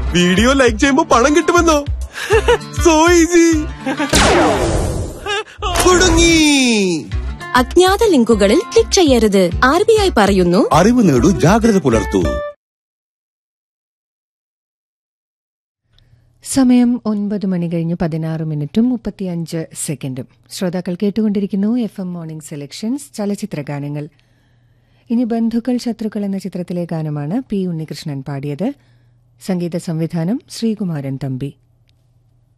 video like ചെയ്യുമ്പോ പണം കിട്ടുമെന്നോ so easy കുടുങ്ങി അജ്ഞാത ലിങ്കുകളിൽ ക്ലിക്ക് ചെയ്യരുത് ആർ ബി ഐ പറയുന്നു അറിവ് നേടൂ ജാഗ്രത പുലർത്തൂ സമയം ഒൻപത് മണി കഴിഞ്ഞ് പതിനാറ് മിനിറ്റും മുപ്പത്തിയഞ്ച് സെക്കൻഡും ശ്രോതാക്കൾ കേട്ടുകൊണ്ടിരിക്കുന്നു എഫ് എം മോർണിംഗ് സെലക്ഷൻസ് ചലച്ചിത്ര ഗാനങ്ങൾ ഇനി ബന്ധുക്കൾ ശത്രുക്കൾ എന്ന ചിത്രത്തിലെ ഗാനമാണ് പി ഉണ്ണികൃഷ്ണൻ പാടിയത് സംഗീത സംവിധാനം ശ്രീകുമാരൻ തമ്പി